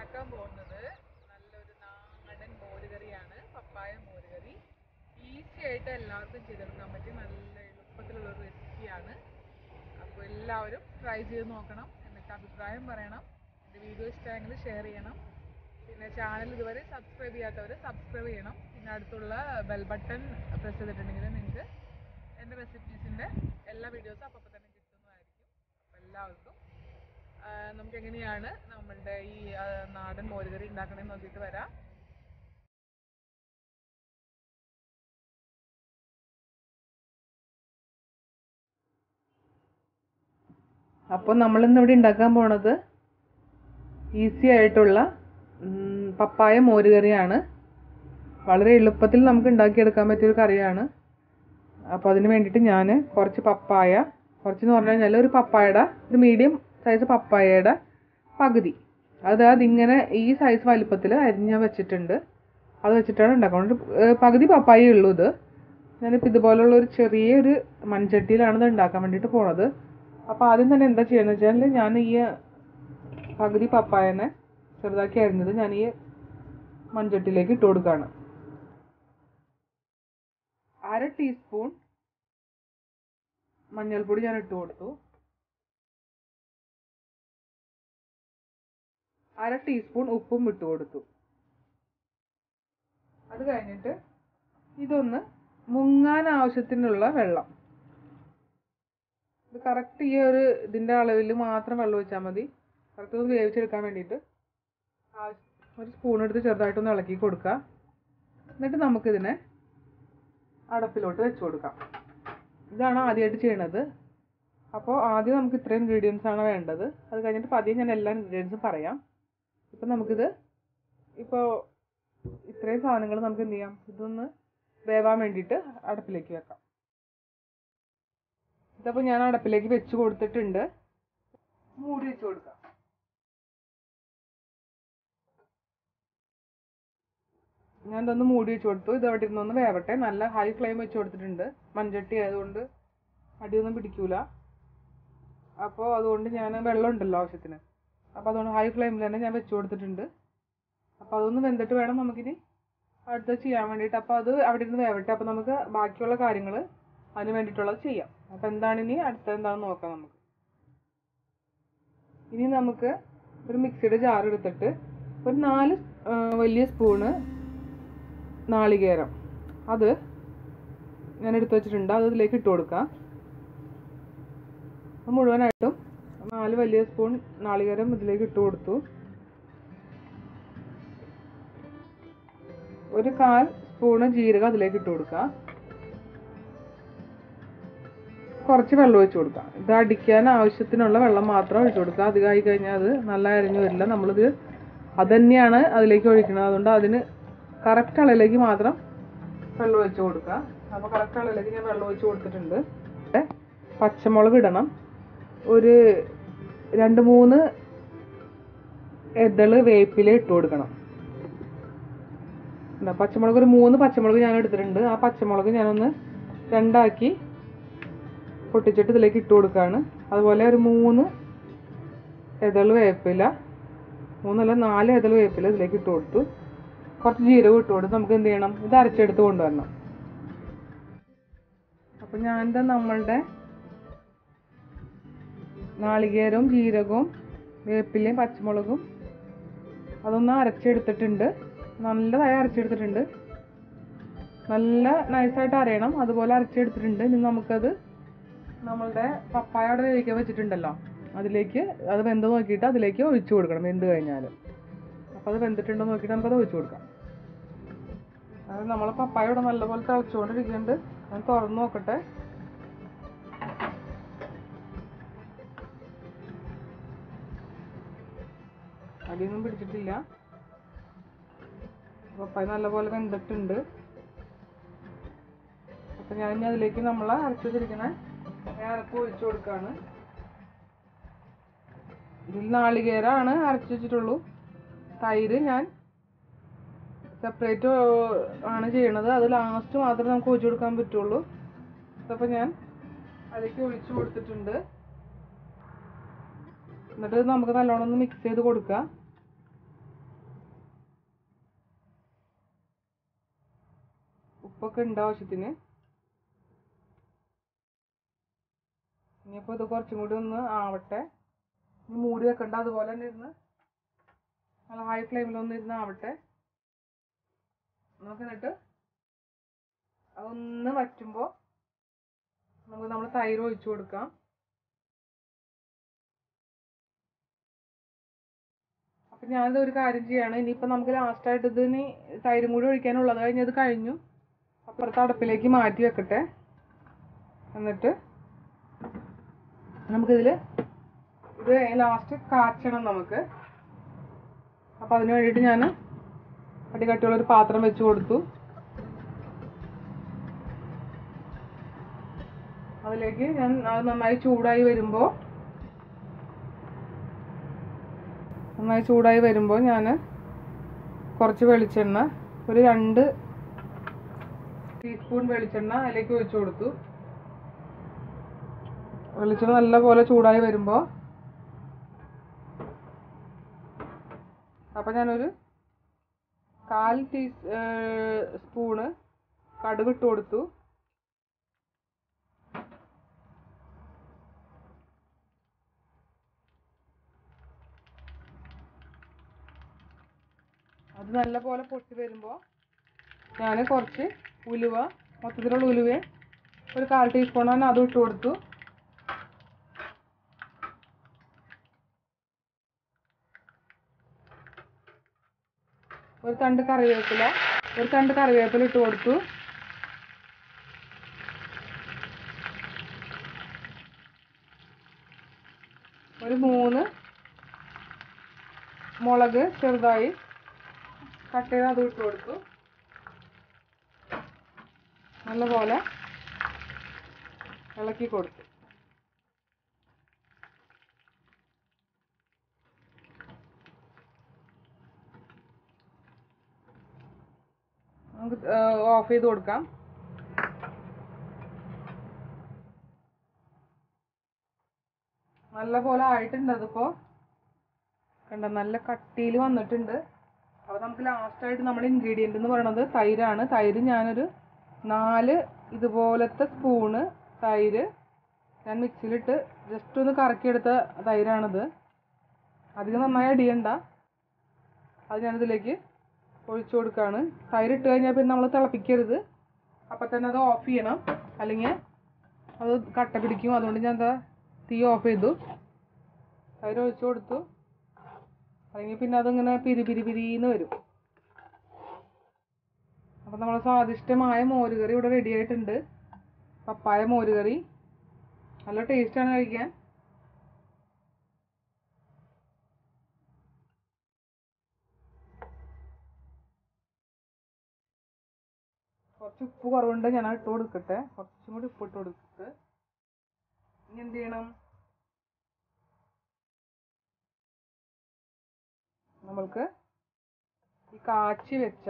ഉണ്ടാക്കാൻ പോകുന്നത് നല്ലൊരു നാടൻ മോരുകറിയാണ് പപ്പായ മോരുകറി ഈസി ആയിട്ട് എല്ലാവർക്കും ചെയ്തെടുക്കാൻ പറ്റിയ നല്ല എളുപ്പത്തിലുള്ള ഒരു റെസിപ്പിയാണ് അപ്പോൾ എല്ലാവരും ട്രൈ ചെയ്ത് നോക്കണം എന്നിട്ട് അഭിപ്രായം പറയണം എൻ്റെ വീഡിയോ ഇഷ്ടമായെങ്കിൽ ഷെയർ ചെയ്യണം പിന്നെ ചാനൽ ഇതുവരെ സബ്സ്ക്രൈബ് ചെയ്യാത്തവർ സബ്സ്ക്രൈബ് ചെയ്യണം പിന്നെ അടുത്തുള്ള ബെൽ ബട്ടൺ പ്രസ് ചെയ്തിട്ടുണ്ടെങ്കിൽ നിങ്ങൾക്ക് എൻ്റെ റെസിപ്പീസിൻ്റെ എല്ലാ വീഡിയോസും അപ്പോൾ തന്നെ കിട്ടുന്നതായിരിക്കും അപ്പോൾ എല്ലാവർക്കും ആ, നമുക്ക് എങ്ങനെയാണ് നമ്മളുടെ ഈ ആ, നാടൻ മോരുകറി ഉണ്ടാക്കണമെന്ന് നോക്കിയിട്ട് വരാം അപ്പോൾ നമ്മളിന്ന് ഇവിടെ ഉണ്ടാക്കാൻ പോണത് ഈസി ആയിട്ടുള്ള ഉം, പപ്പായ മോരുകറിയാണ് വളരെ എളുപ്പത്തിൽ നമുക്ക് ഉണ്ടാക്കിയെടുക്കാൻ പറ്റിയൊരു കറിയാണ് അപ്പോൾ അതിന് വേണ്ടിയിട്ട് ഞാൻ കുറച്ച് പപ്പായ കുറച്ചെന്ന് പറഞ്ഞു കഴിഞ്ഞാൽ ഒരു പപ്പായയുടെ ഒരു മീഡിയം സൈസ് പപ്പായയുടെ പകുതി അത് അതിങ്ങനെ ഈ സൈസ് വലിപ്പത്തിൽ അരിഞ്ഞ് വെച്ചിട്ടുണ്ട് അത് വെച്ചിട്ടാണ് ഉണ്ടാക്കുന്നത് ഒരു, ഏർ, പകുതി പപ്പായേ ഉള്ളൂ ഇത് ഞാനിപ്പോൾ ഇതുപോലുള്ള ഒരു ചെറിയൊരു മൺചട്ടിയിലാണ് ഇത് ഉണ്ടാക്കാൻ വേണ്ടിയിട്ട് പോണത് അപ്പോൾ ആദ്യം തന്നെ എന്താ ചെയ്യുന്നത് വെച്ചാൽ ഞാൻ ഈ പകുതി പപ്പായനെ ചെറുതാക്കി അരിഞ്ഞത് ഞാൻ ഈ മൺചട്ടിയിലേക്ക് ഇട്ട് കൊടുക്കുകയാണ് അര ടീസ്പൂൺ മഞ്ഞൾപ്പൊടി ഞാൻ ഇട്ട് കൊടുത്തു അര ടീസ്പൂൺ ഉപ്പും ഇട്ട് കൊടുത്തു അത് കഴിഞ്ഞിട്ട് ഇതൊന്ന് മുങ്ങാൻ ആവശ്യത്തിനുള്ള വെള്ളം ഇത് കറക്റ്റ് ഈ ഒരു ഇതിൻ്റെ അളവിൽ മാത്രം വെള്ളം ഒഴിച്ചാൽ മതി കറക്റ്റ് ഒന്ന് വേവിച്ചെടുക്കാൻ വേണ്ടിയിട്ട് ആവശ്യ- ഒരു സ്പൂൺ എടുത്ത് ചെറുതായിട്ടൊന്ന് ഇളക്കി കൊടുക്കുക എന്നിട്ട് നമുക്കിതിനെ അടപ്പിലോട്ട് വെച്ച് കൊടുക്കാം ഇതാണ് ആദ്യമായിട്ട് ചെയ്യണത് അപ്പോൾ ആദ്യം നമുക്ക് ഇത്രയും ഇൻഗ്രീഡിയൻസ് ആണ് വേണ്ടത് അത് കഴിഞ്ഞിട്ട് പതിയെ ഞാൻ എല്ലാ ഇൻഗ്രീഡിയൻസും പറയാം ഇപ്പം നമുക്കിത് ഇപ്പോൾ ഇത്രയും സാധനങ്ങൾ നമുക്ക് എന്ത് ചെയ്യാം ഇതൊന്ന് വേവാൻ വേണ്ടിയിട്ട് അടപ്പിലേക്ക് വെക്കാം ഇതപ്പോൾ ഞാൻ അടപ്പിലേക്ക് വെച്ച് കൊടുത്തിട്ടുണ്ട് മൂടി വെച്ച് കൊടുക്കാം ഞാൻ ഇതൊന്ന് മൂടി വെച്ച് കൊടുത്തു ഇത് അവിടെ ഇരുന്നൊന്ന് വേവട്ടെ നല്ല ഹൈ ഫ്ലെയിം വെച്ച് കൊടുത്തിട്ടുണ്ട് മൺചട്ടി ആയതുകൊണ്ട് അടിയൊന്നും പിടിക്കൂല അപ്പോൾ അതുകൊണ്ട് ഞാൻ വെള്ളം ഉണ്ടല്ലോ ആവശ്യത്തിന് അപ്പോൾ അതുകൊണ്ട് ഹൈ ഫ്ലെയിമിൽ തന്നെ ഞാൻ വെച്ച് കൊടുത്തിട്ടുണ്ട് അപ്പോൾ അതൊന്ന് വെന്തിട്ട് വേണം നമുക്കിനി അടുത്ത ചെയ്യാൻ വേണ്ടിയിട്ട് അപ്പോൾ അത് അവിടെ ഇരുന്ന് വേവട്ടെ അപ്പോൾ നമുക്ക് ബാക്കിയുള്ള കാര്യങ്ങൾ അതിന് വേണ്ടിയിട്ടുള്ളത് ചെയ്യാം അപ്പോൾ എന്താണ് ഇനി അടുത്തത് എന്താണെന്ന് നോക്കാം നമുക്ക് ഇനി നമുക്ക് ഒരു മിക്സിയുടെ ജാർ എടുത്തിട്ട് ഒരു നാല് ആ, വലിയ സ്പൂണ് നാളികേരം അത് ഞാൻ എടുത്തു വെച്ചിട്ടുണ്ട് അത് ഇതിലേക്ക് ഇട്ട് കൊടുക്കാം അത് മുഴുവനായിട്ടും നാല് വലിയ സ്പൂൺ നാളികേരം ഇതിലേക്ക് ഇട്ട് കൊടുത്തു ഒരു കാൽ സ്പൂണ് ജീരകം അതിലേക്ക് ഇട്ട് കൊടുക്കാം കുറച്ച് വെള്ളം ഒഴിച്ച് കൊടുക്കാം ഇത് അടിക്കാൻ ആവശ്യത്തിനുള്ള വെള്ളം മാത്രം ഒഴിച്ച് കൊടുക്കുക അധികമായി കഴിഞ്ഞാൽ അത് നല്ല അരിഞ്ഞു വരില്ല നമ്മളിത് അത് തന്നെയാണ് അതിലേക്ക് ഒഴിക്കുന്നത് അതുകൊണ്ട് അതിന് കറക്റ്റ് അളവിലേക്ക് മാത്രം വെള്ളം ഒഴിച്ച് കൊടുക്കുക അപ്പോൾ കറക്റ്റ് അളവിലേക്ക് ഞാൻ വെള്ളം ഒഴിച്ച് കൊടുത്തിട്ടുണ്ട് ഇവിടെ പച്ചമുളക് ഇടണം ഒരു രണ്ട് മൂന്ന് എതള് വേപ്പില ഇട്ട് കൊടുക്കണം എന്താ പച്ചമുളക് ഒരു മൂന്ന് പച്ചമുളക് ഞാൻ എടുത്തിട്ടുണ്ട് ആ പച്ചമുളക് ഞാനൊന്ന് രണ്ടാക്കി പൊട്ടിച്ചിട്ട് ഇതിലേക്ക് ഇട്ട് കൊടുക്കുകയാണ് അതുപോലെ ഒരു മൂന്ന് എതള് വേപ്പില മൂന്നല്ല നാല് എതള് വേപ്പില ഇതിലേക്ക് ഇട്ട് കൊടുത്തു കുറച്ച് ജീരകം ഇട്ട് കൊടുത്ത് നമുക്ക് എന്ത് ചെയ്യണം ഇത് അരച്ചെടുത്ത് കൊണ്ടുവരണം അപ്പം ഞാൻ എന്താ നമ്മളുടെ നാളികേരവും ജീരകവും വേപ്പിലയും പച്ചമുളകും അതൊന്ന് അരച്ചെടുത്തിട്ടുണ്ട് നല്ലതായി അരച്ചെടുത്തിട്ടുണ്ട് നല്ല നൈസായിട്ട് അരയണം അതുപോലെ അരച്ചെടുത്തിട്ടുണ്ട് ഇനി നമുക്കത് നമ്മളുടെ പപ്പായ അവിടെ വേവിക്കാൻ വെച്ചിട്ടുണ്ടല്ലോ അതിലേക്ക് അത് വെന്ത് നോക്കിയിട്ട് അതിലേക്ക് ഒഴിച്ചു കൊടുക്കണം വെന്ത് കഴിഞ്ഞാൽ അപ്പോൾ അത് വെന്തിട്ടുണ്ടോ നോക്കിയിട്ട് നമുക്കത് ഒഴിച്ചു കൊടുക്കാം അത് നമ്മൾ പപ്പായ ഇവിടെ നല്ലപോലെ തിളച്ചുകൊണ്ടിരിക്കുന്നുണ്ട് ഞാൻ തുറന്ന് നോക്കട്ടെ അടിയൊന്നും പിടിച്ചിട്ടില്ല പപ്പായ നല്ലപോലെ വെന്തിട്ടുണ്ട് അപ്പം ഞാൻ ഇനി അതിലേക്ക് നമ്മൾ അരച്ചു വെച്ചിരിക്കുന്ന അരപ്പ് ഒഴിച്ചു കൊടുക്കുകയാണ് ഇതിൽ നാളികേരമാണ് അരച്ചു വെച്ചിട്ടുള്ളൂ തൈര് ഞാൻ സെപ്പറേറ്റ് ആണ് ചെയ്യണത് അത് ലാസ്റ്റ് മാത്രമേ നമുക്ക് ഒഴിച്ചു കൊടുക്കാൻ പറ്റുള്ളൂ അപ്പോൾ ഞാൻ അതിലേക്ക് ഒഴിച്ചു കൊടുത്തിട്ടുണ്ട് എന്നിട്ട് ഇത് നമുക്ക് നല്ലോണം ഒന്ന് മിക്സ് ചെയ്ത് കൊടുക്കുക ഉപ്പൊക്കെ ഉണ്ട് ആവശ്യത്തിന് ഇനിയിപ്പോൾ ഇത് കുറച്ചും കൂടി ഒന്ന് ആവട്ടെ ഇനി മൂടി വെക്കണ്ട അതുപോലെ തന്നെ ഇരുന്ന് നല്ല ഹൈ ഫ്ലെയിമിലൊന്ന് ഇരുന്ന് ആവട്ടെ നമുക്ക് എന്നിട്ട് അതൊന്ന് വറ്റുമ്പോൾ നമുക്ക് നമ്മൾ തൈര് ഒഴിച്ചു കൊടുക്കാം അപ്പം ഞാനിത് ഒരു കാര്യം ചെയ്യാണ് ഇനിയിപ്പോൾ നമുക്ക് ലാസ്റ്റായിട്ട് ഇതിന് തൈരും കൂടി ഒഴിക്കാനുള്ളത് കഴിഞ്ഞ് ഇത് കഴിഞ്ഞു അപ്പുറത്തെ അടുപ്പിലേക്ക് മാറ്റി വെക്കട്ടെ എന്നിട്ട് നമുക്കിതിൽ ഇത് ലാസ്റ്റ് കാച്ചണം നമുക്ക് അപ്പം അതിന് വേണ്ടിയിട്ട് ഞാൻ അടികട്ടിയുള്ളൊരു പാത്രം വെച്ച് കൊടുത്തു അതിലേക്ക് ഞാൻ അത് നന്നായി ചൂടായി വരുമ്പോൾ നന്നായി ചൂടായി വരുമ്പോൾ ഞാൻ കുറച്ച് വെളിച്ചെണ്ണ ഒരു രണ്ട് ടീസ്പൂൺ വെളിച്ചെണ്ണ അതിലേക്ക് ഒഴിച്ചു കൊടുത്തു വെളിച്ചെണ്ണ നല്ലപോലെ ചൂടായി വരുമ്പോൾ അപ്പം ഞാനൊരു കാൽ ടീ സ്പൂണ് കടുക് ഇട്ട് കൊടുത്തു അത് നല്ലപോലെ പൊട്ടി വരുമ്പോൾ ഞാൻ കുറച്ച് ഉലുവ മൊത്തത്തിലുള്ള ഉലുവയും ഒരു കാൽ ടീസ്പൂൺ തന്നെ അതും ഇട്ട് കൊടുത്തു ഒരു തണ്ട് കറിവേപ്പില ഒരു തണ്ട് കറിവേപ്പില ഇട്ട് കൊടുത്തു ഒരു മൂന്ന് മുളക് ചെറുതായി കട്ട് ചെയ്ത് അത് ഇട്ട് കൊടുത്തു നല്ലപോലെ ഇളക്കി കൊടുത്തു നമുക്ക് ഓഫ് ചെയ്ത് കൊടുക്കാം നല്ല പോലെ ആയിട്ടുണ്ട് അതിപ്പോ കണ്ട നല്ല കട്ടിയിൽ വന്നിട്ടുണ്ട് അപ്പോൾ നമുക്ക് ലാസ്റ്റ് ആയിട്ട് നമ്മുടെ ഇൻഗ്രീഡിയൻ്റ് എന്ന് പറയുന്നത് തൈരാണ് തൈര് ഞാനൊരു നാല് ഇതുപോലത്തെ സ്പൂണ് തൈര് ഞാൻ മിക്സിയിലിട്ട് ജസ്റ്റ് ഒന്ന് കറക്കിയെടുത്ത തൈരാണിത് അധികം നന്നായി അടിയണ്ട അത് ഞാനിതിലേക്ക് ഒഴിച്ചു കൊടുക്കുകയാണ് തൈര് ഇട്ട് കഴിഞ്ഞാൽ പിന്നെ നമ്മൾ തിളപ്പിക്കരുത് അപ്പം തന്നെ അത് ഓഫ് ചെയ്യണം അല്ലെങ്കിൽ അത് കട്ട പിടിക്കും അതുകൊണ്ട് ഞാൻ എന്താ തീ ഓഫ് ചെയ്തു തൈര് ഒഴിച്ചു കൊടുത്തു അല്ലെങ്കിൽ പിന്നെ അതിങ്ങനെ പിരി പിരി പിരിന്ന് വരും അപ്പം നമ്മളെ സ്വാദിഷ്ടമായ മോരുകറി ഇവിടെ റെഡി ആയിട്ടുണ്ട് പപ്പായ മോരുകറി നല്ല ടേസ്റ്റാണ് കഴിക്കാൻ കുറച്ച് ഉപ്പ് കുറവുണ്ട് ഞാൻ അത് ഇട്ട് കൊടുക്കട്ടെ കുറച്ചും കൂടി ഉപ്പ് ഇട്ട് കൊടുത്തിട്ട് ഇനി എന്ത് ചെയ്യണം നമ്മൾക്ക് ഈ കാച്ചി വെച്ച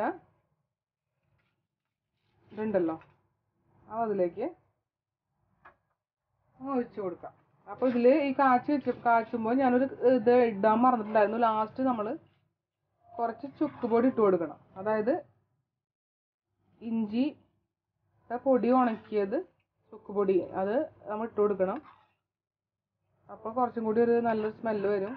ഇതുണ്ടല്ലോ അത് അതിലേക്ക് അങ്ങ് ഒഴിച്ച് കൊടുക്കാം അപ്പോൾ ഇതിൽ ഈ കാച്ചി വെച്ച് കാച്ചുമ്പോൾ ഞാനൊരു ഇത് ഇടാൻ മറന്നിട്ടുണ്ടായിരുന്നു ലാസ്റ്റ് നമ്മൾ കുറച്ച് ചുക്ക് പൊടി ഇട്ട് കൊടുക്കണം അതായത് ഇഞ്ചി പൊടി ഉണക്കിയത് ചുക്ക് പൊടി അത് നമ്മൾ ഇട്ട് കൊടുക്കണം അപ്പോൾ കുറച്ചും കൂടി ഒരു നല്ലൊരു സ്മെല്ല് വരും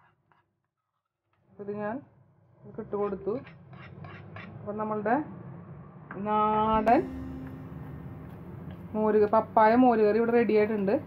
ഇത് ഞാൻ ഇതിലേക്ക് ഇട്ട് കൊടുത്തു അപ്പം നമ്മളുടെ നാടൻ മോര് പപ്പായ മോരുകറി ഇവിടെ റെഡി ആയിട്ടുണ്ട്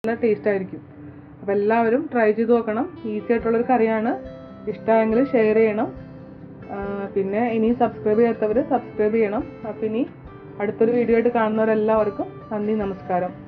നല്ല ടേസ്റ്റ് ആയിരിക്കും അപ്പോൾ എല്ലാവരും ട്രൈ ചെയ്ത് നോക്കണം ഈസി ആയിട്ടുള്ളൊരു കറിയാണ് ഇഷ്ടമായെങ്കിൽ ഷെയർ ചെയ്യണം ആ, പിന്നെ ഇനി സബ്സ്ക്രൈബ് ചെയ്യാത്തവർ സബ്സ്ക്രൈബ് ചെയ്യണം അപ്പം ഇനി അടുത്തൊരു വീഡിയോ ആയിട്ട് കാണുന്നവരെല്ലാവർക്കും നന്ദി നമസ്കാരം